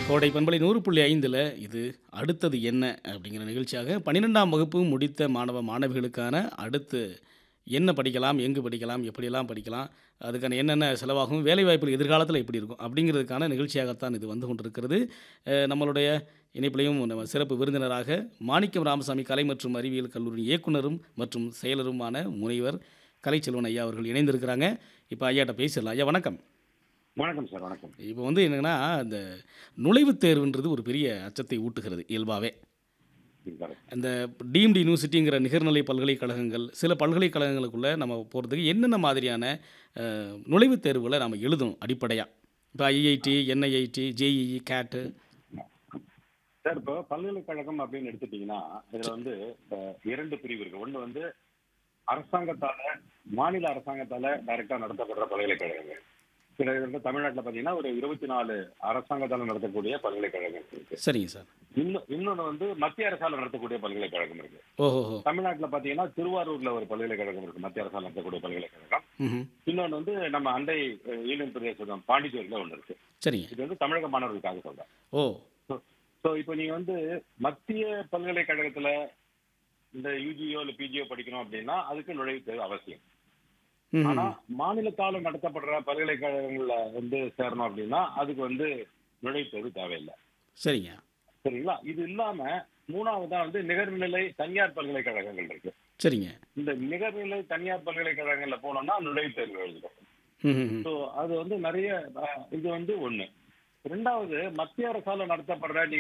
கோடை பண்பலை நூறு புள்ளி ஐந்தில் இது அடுத்தது என்ன அப்படிங்கிற நிகழ்ச்சியாக பன்னிரெண்டாம் வகுப்பு முடித்த மாணவ மாணவிகளுக்கான அடுத்து என்ன படிக்கலாம் எங்கு படிக்கலாம் எப்படியெல்லாம் படிக்கலாம் அதுக்கான என்னென்ன செலவாகும் வேலைவாய்ப்புகள் எதிர்காலத்தில் எப்படி இருக்கும் அப்படிங்கிறதுக்கான நிகழ்ச்சியாகத்தான் இது வந்து கொண்டிருக்கிறது அஹ் நம்மளுடைய இணைப்பிலையும் நம்ம சிறப்பு விருந்தினராக மாணிக்கம் ராமசாமி கலை மற்றும் அறிவியல் கல்லூரி இயக்குனரும் மற்றும் செயலருமான முனைவர் கலைச்செல்வன் ஐயா அவர்கள் இணைந்திருக்கிறாங்க இப்போ ஐயாட்ட பேசிடலாம் ஐயா வணக்கம் வணக்கம் சார் வணக்கம் இப்போ வந்து என்னங்கன்னா இந்த நுழைவுத் தேர்வுன்றது ஒரு பெரிய அச்சத்தை ஊட்டுகிறது இயல்பாகவே இருக்காரு. அந்த டீம்டு யூனிவர்சிட்டிங்கிற நிகர்நிலை பல்கலைக்கழகங்கள் சில பல்கலைக்கழகங்களுக்குள்ளே நம்ம போகிறதுக்கு என்னென்ன மாதிரியான அஹ், நுழைவுத் தேர்வுகளை நம்ம எழுதணும் அடிப்படையாக இப்போ IIT NIIT JEE GATE sir இப்போ பல்கலைக்கழகம் அப்படின்னு எடுத்துட்டீங்கன்னா இதுல வந்து அஹ், இரண்டு பிரிவு இருக்கு ஒண்ணு வந்து அரசாங்கத்தால மாநில அரசாங்கத்தால டைரக்டா நடத்தப்படுற பல்கலைக்கழகங்கள் சில இது வந்து தமிழ்நாட்டுல பாத்தீங்கன்னா ஒரு இருபத்தி நாலு அரசாங்கத்தால நடத்தக்கூடிய பல்கலைக்கழகம் இருக்கு சரிங்க சார் இன்னும் இன்னொன்னு வந்து மத்திய அரசால நடத்தக்கூடிய பல்கலைக்கழகம் இருக்கு ஓஹோஹோ தமிழ்நாட்டுல பாத்தீங்கன்னா திருவாரூர்ல ஒரு பல்கலைக்கழகம் இருக்கு மத்திய அரசால நடத்தக்கூடிய பல்கலைக்கழகம் ம் இன்னொன்னு வந்து நம்ம அண்டை அஹ், யூனியன் பிரதேசம் பாண்டிச்சேரியில ஒண்ணு இருக்கு சரிங்க இது வந்து தமிழக மாணவர்களுக்காக சொல்றேன் ஓ ஸோ இப்போ நீங்க வந்து மத்திய பல்கலைக்கழகத்துல இந்த யூஜியோ இல்ல பிஜியோ படிக்கணும் அப்படின்னா அதுக்கு நுழைவுத் தேர்வு அவசியம் ம் ஆனா மாநிலத்தால நடத்தப்படுற பல்கலைக்கழகங்கள்ல வந்து சேரணும் அப்படின்னா அதுக்கு வந்து நுழைவுத் தேர்வு தேவையில்லை சரிங்க சரிங்களா இது இல்லாம மூணாவதா வந்து நிகர்நிலை தனியார் பல்கலைக்கழகங்கள் இருக்கு சரிங்க இந்த நிகர்நிலை தனியார் பல்கலைக்கழகங்கள்ல போனோம்னா நுழைவுத் தேர்வு எழுதணும் ம் ம், ம் ஸோ அது வந்து நிறைய அஹ், இது வந்து ஒண்ணு ரெண்டாவது மத்திய அரசால நடத்தப்படுற நீங்க